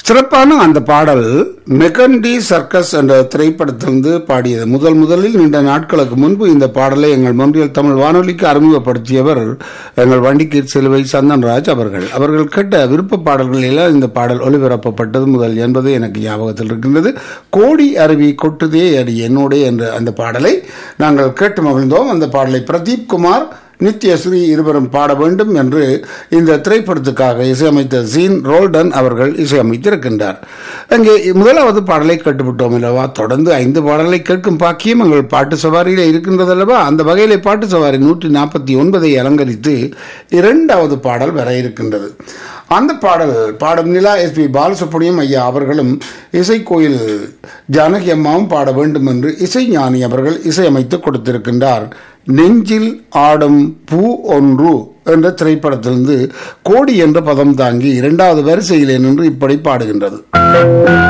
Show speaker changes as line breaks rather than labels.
சிறப்பான அந்த பாடல் மெகண்டி சர்க்கஸ் என்ற திரைப்படத்திலிருந்து பாடியது முதல் முதலில் நீண்ட நாட்களுக்கு முன்பு இந்த பாடலை எங்கள் மொன்றியல் தமிழ் வானொலிக்கு அறிமுகப்படுத்தியவர் எங்கள் வண்டிக்கு சிலுவை சந்தன்ராஜ் அவர்கள் அவர்கள் கேட்ட விருப்ப பாடல்களில் இந்த பாடல் ஒளிபரப்பப்பட்டது முதல் என்பது எனக்கு ஞாபகத்தில் இருக்கின்றது கோடி அருவி கொட்டுதே அடி என்னோடே என்ற அந்த பாடலை நாங்கள் கேட்டு மகிழ்ந்தோம் அந்த பாடலை பிரதீப் குமார் நித்யஸ்ரீ இருவரும் பாட வேண்டும் என்று இந்த திரைப்படத்துக்காக இசையமைத்த சீன் ரோல்டன் அவர்கள் இசையமைத்திருக்கின்றார் அங்கே முதலாவது பாடலை கேட்டுவிட்டோம் அல்லவா தொடர்ந்து ஐந்து பாடலை கேட்கும் பாக்கியம் எங்கள் பாட்டு சவாரியில் இருக்கின்றது அல்லவா அந்த வகையிலே பாட்டு சவாரி நூற்றி நாற்பத்தி ஒன்பதை அலங்கரித்து இரண்டாவது பாடல் வர இருக்கின்றது அந்த பாடல் பாடும் நிலா எஸ் பி பாலசுப்ரமணியம் ஐயா அவர்களும் இசைக்கோயில் ஜானகி அம்மாவும் பாட வேண்டும் என்று இசைஞானி அவர்கள் இசையமைத்து கொடுத்திருக்கின்றார் நெஞ்சில் ஆடும் பூ ஒன்று என்ற திரைப்படத்திலிருந்து கோடி என்ற பதம் தாங்கி இரண்டாவது வரிசையிலே நின்று இப்படி பாடுகின்றது